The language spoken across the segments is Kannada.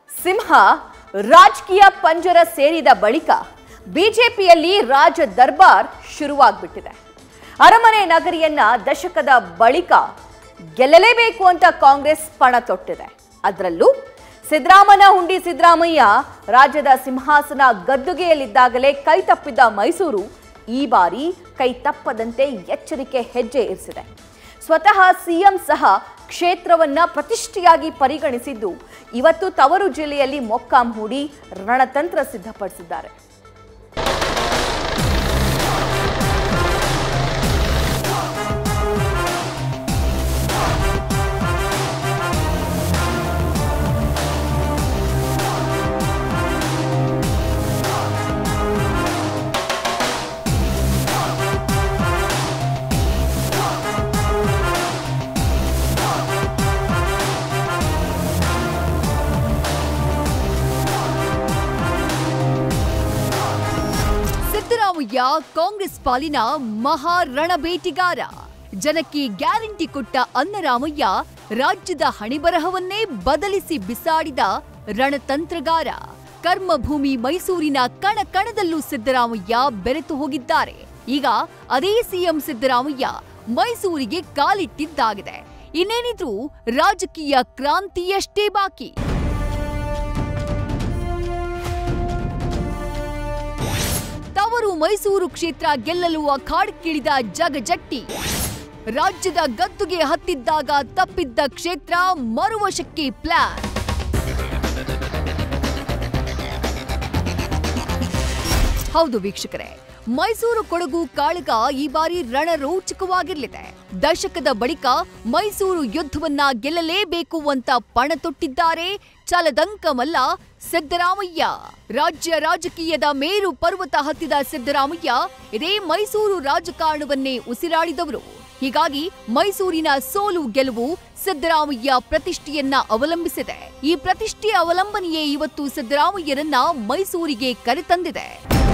ಸಿಂಹ ರಾಜಕೀಯ ಪಂಜರ ಸೇರಿದ ಬಳಿಕ ಬಿಜೆಪಿಯಲ್ಲಿ ರಾಜ ದರ್ಬಾರ್ ಶುರುವಾಗ್ಬಿಟ್ಟಿದೆ ಅರಮನೆ ನಗರಿಯನ್ನ ದಶಕದ ಬಳಿಕ ಗೆಲ್ಲಲೇಬೇಕು ಅಂತ ಕಾಂಗ್ರೆಸ್ ಪಣ ತೊಟ್ಟಿದೆ ಅದರಲ್ಲೂ ಸಿದ್ದರಾಮನ ಹುಂಡಿ ಸಿದ್ದರಾಮಯ್ಯ ರಾಜ್ಯದ ಸಿಂಹಾಸನ ಗದ್ದುಗೆಯಲ್ಲಿದ್ದಾಗಲೇ ಕೈ ತಪ್ಪಿದ್ದ ಮೈಸೂರು ಈ ಬಾರಿ ಕೈ ತಪ್ಪದಂತೆ ಎಚ್ಚರಿಕೆ ಹೆಜ್ಜೆ ಇರಿಸಿದೆ ಸ್ವತಃ ಸಿಎಂ ಸಹ ಕ್ಷೇತ್ರವನ್ನ ಪ್ರತಿಷ್ಠೆಯಾಗಿ ಪರಿಗಣಿಸಿದ್ದು ಇವತ್ತು ತವರು ಜಿಲ್ಲೆಯಲ್ಲಿ ಮೊಕ್ಕಾಂ ಹೂಡಿ ರಣತಂತ್ರ ಸಿದ್ಧಪಡಿಸಿದ್ದಾರೆ ಸಿದ್ದರಾಮಯ್ಯ ಕಾಂಗ್ರೆಸ್ ಪಾಲಿನ ಮಹಾ ರಣಬೇಟಿಗಾರ ಜನಕ್ಕೆ ಗ್ಯಾರಂಟಿ ಕೊಟ್ಟ ಅನ್ನರಾಮಯ್ಯ ರಾಜ್ಯದ ಹಣೆಬರಹವನ್ನೇ ಬದಲಿಸಿ ಬಿಸಾಡಿದ ರಣತಂತ್ರಗಾರ ಕರ್ಮಭೂಮಿ ಮೈಸೂರಿನ ಕಣ ಕಣದಲ್ಲೂ ಸಿದ್ದರಾಮಯ್ಯ ಬೆರೆತು ಹೋಗಿದ್ದಾರೆ ಈಗ ಅದೇ ಸಿಎಂ ಸಿದ್ದರಾಮಯ್ಯ ಮೈಸೂರಿಗೆ ಕಾಲಿಟ್ಟಿದ್ದಾಗಿದೆ ಇನ್ನೇನಿದ್ರೂ ರಾಜಕೀಯ ಕ್ರಾಂತಿಯಷ್ಟೇ ಬಾಕಿ ತವರು ಮೈಸೂರು ಕ್ಷೇತ್ರ ಗೆಲ್ಲಲು ಅಖಾಡಕ್ಕಿಳಿದ ಜಗಜಟ್ಟಿ ರಾಜ್ಯದ ಗದ್ದುಗೆ ಹತ್ತಿದ್ದಾಗ ತಪ್ಪಿದ್ದ ಕ್ಷೇತ್ರ ಮರುವಶಕ್ಕೆ ಪ್ಲಾನ್ ಹೌದು ವೀಕ್ಷಕರೇ ಮೈಸೂರು ಕೊಡಗು ಕಾಳಗ ಈ ಬಾರಿ ರಣರೋಚಕವಾಗಿರಲಿದೆ ದಶಕದ ಬಳಿಕ ಮೈಸೂರು ಯುದ್ಧವನ್ನ ಗೆಲ್ಲಲೇಬೇಕು ಅಂತ ಪಣ ತೊಟ್ಟಿದ್ದಾರೆ ಛಲದಂಕಮಲ್ಲ ಸಿದ್ದರಾಮಯ್ಯ ರಾಜ್ಯ ರಾಜಕೀಯದ ಮೇರು ಪರ್ವತ ಹತ್ತಿದ ಸಿದ್ದರಾಮಯ್ಯ ಇದೇ ಮೈಸೂರು ರಾಜಕಾರಣವನ್ನೇ ಉಸಿರಾಡಿದವರು ಹೀಗಾಗಿ ಮೈಸೂರಿನ ಸೋಲು ಗೆಲುವು ಸಿದ್ದರಾಮಯ್ಯ ಪ್ರತಿಷ್ಠೆಯನ್ನ ಅವಲಂಬಿಸಿದೆ ಈ ಪ್ರತಿಷ್ಠೆಯ ಅವಲಂಬನೆಯೇ ಇವತ್ತು ಸಿದ್ದರಾಮಯ್ಯರನ್ನ ಮೈಸೂರಿಗೆ ಕರೆತಂದಿದೆ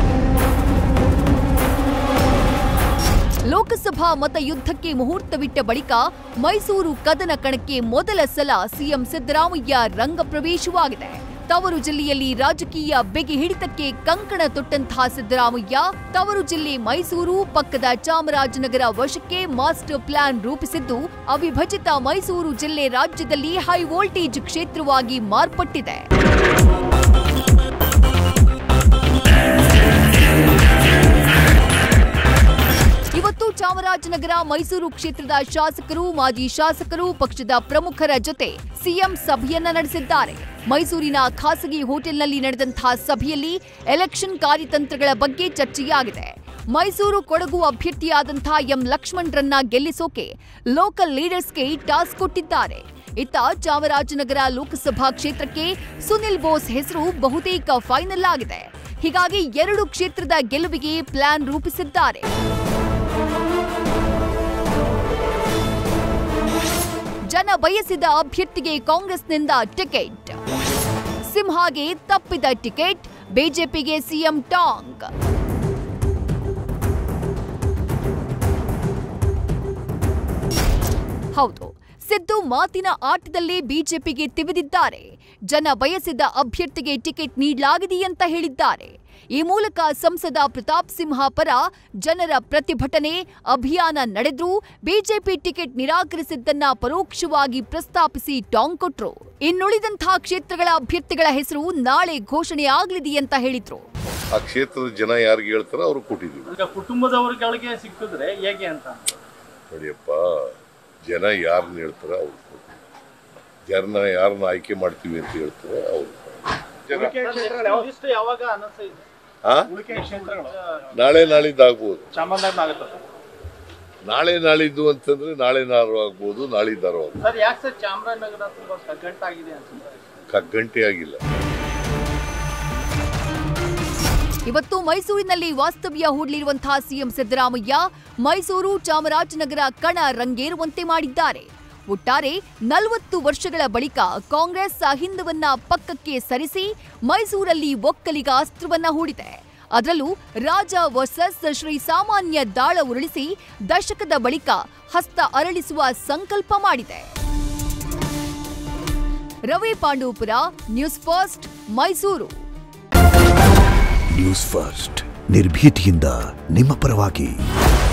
ಲೋಕಸಭಾ ಮತ ಯುದ್ಧಕ್ಕೆ ಮುಹೂರ್ತವಿಟ್ಟ ಬಳಿಕ ಮೈಸೂರು ಕದನ ಕಣಕ್ಕೆ ಮೊದಲ ಸಲ ಸಿಎಂ ಸಿದ್ದರಾಮಯ್ಯ ರಂಗಪ್ರವೇಶವಾಗಿದೆ ತವರು ಜಿಲ್ಲೆಯಲ್ಲಿ ರಾಜಕೀಯ ಬೆಗೆ ಹಿಡಿತಕ್ಕೆ ಕಂಕಣ ತೊಟ್ಟಂತಹ ಸಿದ್ದರಾಮಯ್ಯ ತವರು ಜಿಲ್ಲೆ ಮೈಸೂರು ಪಕ್ಕದ ಚಾಮರಾಜನಗರ ವಶಕ್ಕೆ ಮಾಸ್ಟರ್ ಪ್ಲಾನ್ ರೂಪಿಸಿದ್ದು ಅವಿಭಜಿತ ಮೈಸೂರು ಜಿಲ್ಲೆ ರಾಜ್ಯದಲ್ಲಿ ಹೈ ವೋಲ್ಟೇಜ್ ಕ್ಷೇತ್ರವಾಗಿ ಮಾರ್ಪಟ್ಟಿದೆ ಇವತ್ತು ಚಾಮರಾಜನಗರ ಮೈಸೂರು ಕ್ಷೇತ್ರದ ಶಾಸಕರು ಮಾಜಿ ಶಾಸಕರು ಪಕ್ಷದ ಪ್ರಮುಖರ ಜೊತೆ ಸಿಎಂ ಸಭೆಯನ್ನ ನಡೆಸಿದ್ದಾರೆ ಮೈಸೂರಿನ ಖಾಸಗಿ ಹೋಟೆಲ್ನಲ್ಲಿ ನಡೆದಂತಹ ಸಭೆಯಲ್ಲಿ ಎಲೆಕ್ಷನ್ ಕಾರ್ಯತಂತ್ರಗಳ ಬಗ್ಗೆ ಚರ್ಚೆಯಾಗಿದೆ ಮೈಸೂರು ಕೊಡಗು ಅಭ್ಯರ್ಥಿಯಾದಂತಹ ಎಂ ಲಕ್ಷ್ಮಣ್ರನ್ನ ಗೆಲ್ಲಿಸೋಕೆ ಲೋಕಲ್ ಲೀಡರ್ಸ್ಗೆ ಟಾಸ್ಕ್ ಕೊಟ್ಟಿದ್ದಾರೆ ಇತ್ತ ಚಾಮರಾಜನಗರ ಲೋಕಸಭಾ ಕ್ಷೇತ್ರಕ್ಕೆ ಸುನಿಲ್ ಬೋಸ್ ಹೆಸರು ಬಹುತೇಕ ಫೈನಲ್ ಆಗಿದೆ ಹೀಗಾಗಿ ಎರಡು ಕ್ಷೇತ್ರದ ಗೆಲುವಿಗೆ ಪ್ಲಾನ್ ರೂಪಿಸಿದ್ದಾರೆ ಜನ ಬಯಸಿದ ಅಭ್ಯರ್ಥಿಗೆ ಕಾಂಗ್ರೆಸ್ನಿಂದ ಟಿಕೆಟ್ ಸಿಂಹಾಗೆ ತಪ್ಪಿದ ಟಿಕೆಟ್ ಬಿಜೆಪಿಗೆ ಸಿಎಂ ಟಾಂಗ್ ಹೌದು ಸಿದ್ದು ಮಾತಿನ ಆಟದಲ್ಲೇ ಬಿಜೆಪಿಗೆ ತಿವಿದಿದ್ದಾರೆ ಜನ ಬಯಸಿದ ಅಭ್ಯರ್ಥಿಗೆ ಟಿಕೆಟ್ ನೀಡಲಾಗಿದೆ ಅಂತ ಹೇಳಿದ್ದಾರೆ ಈ ಮೂಲಕ ಸಂಸದ ಪ್ರತಾಪ್ ಸಿಂಹ ಪರ ಜನರ ಪ್ರತಿಭಟನೆ ಅಭಿಯಾನ ನಡೆದ್ರೂ ಬಿಜೆಪಿ ಟಿಕೆಟ್ ನಿರಾಕರಿಸಿದ್ದನ್ನ ಪರೋಕ್ಷವಾಗಿ ಪ್ರಸ್ತಾಪಿಸಿ ಟಾಂಗ್ ಕೊಟ್ರು ಇನ್ನುಳಿದಂತಹ ಕ್ಷೇತ್ರಗಳ ಅಭ್ಯರ್ಥಿಗಳ ಹೆಸರು ನಾಳೆ ಘೋಷಣೆ ಆಗ್ಲಿದೆ ಅಂತ ಹೇಳಿದ್ರು ಆ ಕ್ಷೇತ್ರದ ಜನ ಯಾರಿಗೆ ಹೇಳ್ತಾರೋ ಅವ್ರು ಕೊಟ್ಟಿದ್ದೀವಿ ಈಗ ಕುಟುಂಬದವ್ರ ಕೆಳಗೆ ಸಿಕ್ಕಿದ್ರೆ ಹೇಗೆ ಅಂತ ನೋಡಿಯಪ್ಪ ಜನ ಯಾರನ್ನ ಹೇಳ್ತಾರೋ ಅವ್ರು ಕೊಡ್ತೀವಿ ಜನನ ಯಾರನ್ನ ಆಯ್ಕೆ ಮಾಡ್ತೀವಿ ಅಂತ ಹೇಳ್ತಾರೆ ಅವ್ರು ಜನ ಉಳಿಕೆ ಕ್ಷೇತ್ರಗಳು ಇಷ್ಟು ಯಾವಾಗ ಅನಸ ಇದೆ ಆ? ಉಳಿಕೆ ಕ್ಷೇತ್ರಗಳು ನಾಳೆ ನಾಳಿದ್ದು ಆಗ್ಬೋದು ಚಾಮರಾಜನಗರ ಆಗುತ್ತೆ ನಾಳೆ ನಾಳಿದ್ದು ಅಂತಂದ್ರೆ ನಾಳೆ ನಾರು ಆಗ್ಬೋದು ನಾಳಿದ್ದಾರು ಆಗ್ಬೋದು ಸರ್ ಯಾಕೆ ಸರ್ ಚಾಮರಾಜನಗರ ತುಂಬಾ ಕಗ್ಗಂಟಾಗಿದೆ ಅನ್ಸುತ್ತೆ ಕಗ್ಗಂಟೆ ಆಗಿಲ್ಲ ಇವತ್ತು ಮೈಸೂರಿನಲ್ಲಿ ವಾಸ್ತವ್ಯ ಹೂಡಲಿರುವಂತಹ ಸಿಎಂ ಸಿದ್ದರಾಮಯ್ಯ ಮೈಸೂರು ಚಾಮರಾಜನಗರ ಕಣ ರಂಗೇರುವಂತೆ ಮಾಡಿದ್ದಾರೆ ಒಟ್ಟಾರೆ ನಲವತ್ತು ವರ್ಷಗಳ ಬಳಿಕ ಕಾಂಗ್ರೆಸ್ ಅಹಿಂದವನ್ನ ಪಕ್ಕಕ್ಕೆ ಸರಿಸಿ ಮೈಸೂರಲ್ಲಿ ಒಕ್ಕಲಿಗ ಅಸ್ತ್ರವನ್ನ ಹೂಡಿದೆ ಅದರಲ್ಲೂ ರಾಜ ವರ್ಸಸ್ ಶ್ರೀ ಸಾಮಾನ್ಯ ದಾಳ ಉರುಳಿಸಿ ದಶಕದ ಬಳಿಕ ಹಸ್ತ ಅರಳಿಸುವ ಸಂಕಲ್ಪ ಮಾಡಿದೆ Ravi Pandupura news first Mysuru news first ನಿರ್ಭೀತಿಯಿಂದ ನಿಮ್ಮ ಪರವಾಗಿ